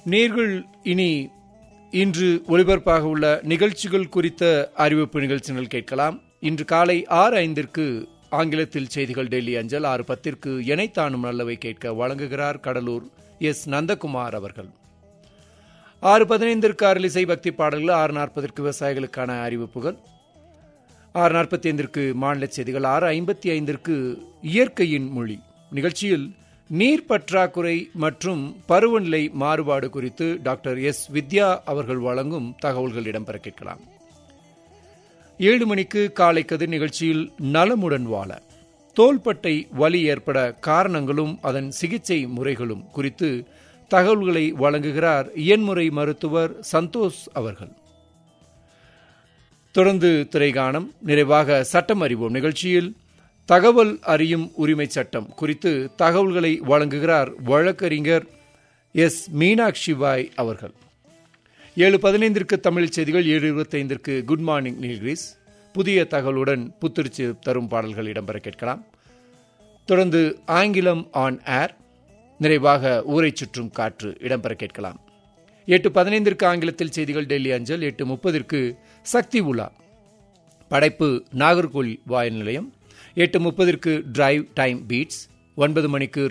நேர்கள் இனி இன்று ஒளிபரப்பாக உள்ள நிகழ்ச்சிகள் குறித்த அறிவிப்பு நிகழ்ச்சிகள் கேட்கலாம் இன்று காலை ஆறு ஐந்திற்கு ஆங்கிலத்தில் செய்திகள் டெல்லி அஞ்சல் ஆறு பத்திற்கு எனைத்தானும் நல்லவை கேட்க வழங்குகிறார் கடலூர் எஸ் நந்தகுமார் அவர்கள் ஆறு பதினைந்திற்கு அருளிசை பக்தி பாடல்கள் ஆறு நாற்பதற்கு விவசாயிகளுக்கான அறிவிப்புகள் ஆறு நாற்பத்தி ஐந்திற்கு மாநில செய்திகள் ஆறு ஐம்பத்தி ஐந்திற்கு இயற்கையின் மொழி நிகழ்ச்சியில் நீர் பற்றாக்குறை மற்றும் பருவநிலை மாறுபாடு குறித்து டாக்டர் எஸ் வித்யா அவர்கள் வழங்கும் தகவல்கள் இடம்பெற கேட்கலாம் ஏழு மணிக்கு காலை கதிர் நிகழ்ச்சியில் நலமுடன் வாழ தோள்பட்டை வலி ஏற்பட காரணங்களும் அதன் சிகிச்சை முறைகளும் குறித்து தகவல்களை வழங்குகிறார் இயன்முறை மருத்துவர் சந்தோஷ் அவர்கள் தொடர்ந்து திரைகாணம் நிறைவாக சட்டம் அறிவோம் நிகழ்ச்சியில் தகவல் அறியும் உரிமை சட்டம் குறித்து தகவல்களை வழங்குகிறார் வழக்கறிஞர் எஸ் மீனாட்சி பாய் அவர்கள் ஏழு பதினைந்திற்கு தமிழ் செய்திகள் ஏழு இருபத்தைந்திற்கு குட் மார்னிங் நீல்கிரிஸ் புதிய தகவலுடன் புத்துரிச்சி தரும் பாடல்கள் இடம்பெற கேட்கலாம் தொடர்ந்து ஆங்கிலம் ஆன் ஏர் நிறைவாக ஊரை சுற்றும் காற்று இடம்பெற கேட்கலாம் எட்டு பதினைந்திற்கு ஆங்கிலத்தில் செய்திகள் டெல்லி அஞ்சல் எட்டு முப்பதிற்கு சக்தி உலா படைப்பு நாகர்கோவில் வாயு நிலையம் எட்டு முப்பதிற்கு டிரைவ் டைம் பீட்ஸ் ஒன்பது மணிக்கு